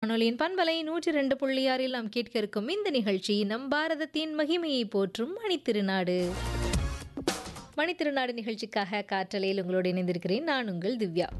வானொலியின் பண்பலை நூற்றி ரெண்டு புள்ளி ஆறில் நாம் கேட்க இருக்கும் இந்த நிகழ்ச்சி நம் பாரதத்தின் மகிமையை போற்றும் மணித்திருநாடு மணித்திருநாடு நிகழ்ச்சிக்காக காற்றலையில் உங்களோடு இணைந்திருக்கிறேன் நான் உங்கள் திவ்யா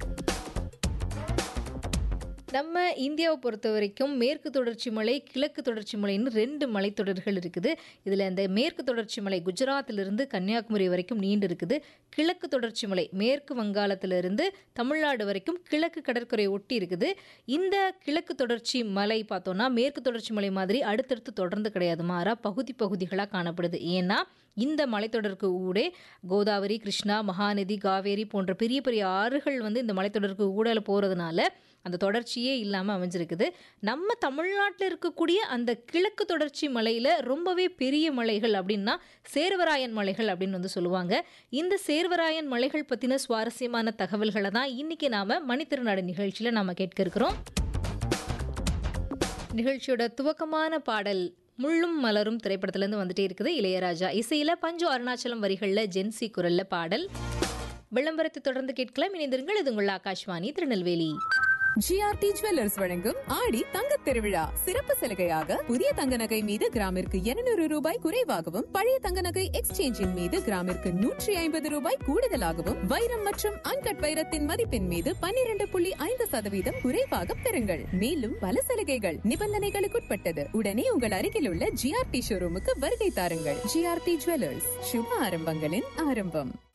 நம்ம இந்தியாவை பொறுத்த வரைக்கும் மேற்கு தொடர்ச்சி மலை கிழக்கு தொடர்ச்சி மலைன்னு ரெண்டு மலைத்தொடர்கள் இருக்குது இதில் இந்த மேற்கு தொடர்ச்சி மலை குஜராத்திலிருந்து கன்னியாகுமரி வரைக்கும் நீண்டு இருக்குது கிழக்கு தொடர்ச்சி மலை மேற்கு வங்காளத்திலிருந்து தமிழ்நாடு வரைக்கும் கிழக்கு கடற்கரை ஒட்டி இருக்குது இந்த கிழக்கு தொடர்ச்சி மலை பார்த்தோன்னா மேற்கு தொடர்ச்சி மலை மாதிரி அடுத்தடுத்து தொடர்ந்து கிடையாது மாறா பகுதி பகுதிகளாக காணப்படுது ஏன்னா இந்த மலைத்தொடருக்கு ஊடே கோதாவரி கிருஷ்ணா மகாநதி காவேரி போன்ற பெரிய பெரிய ஆறுகள் வந்து இந்த மலைத்தொடருக்கு ஊடல போகிறதுனால அந்த தொடர்ச்சியே இல்லாமல் அமைஞ்சிருக்குது நம்ம தமிழ்நாட்டில் இருக்கக்கூடிய அந்த கிழக்கு தொடர்ச்சி மலையில் ரொம்பவே பெரிய மலைகள் அப்படின்னா சேர்வராயன் மலைகள் அப்படின்னு வந்து சொல்லுவாங்க இந்த சேர்வராயன் மலைகள் பற்றின சுவாரஸ்யமான தகவல்களை தான் இன்றைக்கி நாம் மணித்திருநாடு நிகழ்ச்சியில் நாம் கேட்க இருக்கிறோம் நிகழ்ச்சியோட துவக்கமான பாடல் முள்ளும் மலரும் திரைப்படத்திலேருந்து வந்துட்டே இருக்குது இளையராஜா இசையில் பஞ்சு அருணாச்சலம் வரிகளில் ஜென்சி குரல்ல பாடல் விளம்பரத்தை தொடர்ந்து கேட்கலாம் இணைந்திருங்கள் இது உங்கள் ஆகாஷ்வாணி திருநெல்வேலி ஜிஆர்டி ஜுவல்லர்ஸ் வழங்கும் ஆடி தங்கத் திருவிழா சிறப்பு சலுகையாக புதிய தங்க நகை மீது கிராமிற்கு 200 ரூபாய் குறைவாகவும் பழைய தங்க நகை எக்ஸ்சேஞ்சின் மீது கிராமிற்கு நூற்றி ஐம்பது ரூபாய் கூடுதலாகவும் வைரம் மற்றும் அன்கட் வைரத்தின் மதிப்பின் மீது 12.5% புள்ளி ஐந்து சதவீதம் குறைவாக பெறுங்கள் மேலும் பல சலுகைகள் நிபந்தனைகளுக்குட்பட்டது உடனே உங்கள் அருகில் உள்ள ஜிஆர்டி ஷோரூமுக்கு வருகை தாருங்கள் ஜிஆர்டி ஜுவல்லர்ஸ் சுப ஆரம்பங்களின் ஆரம்பம்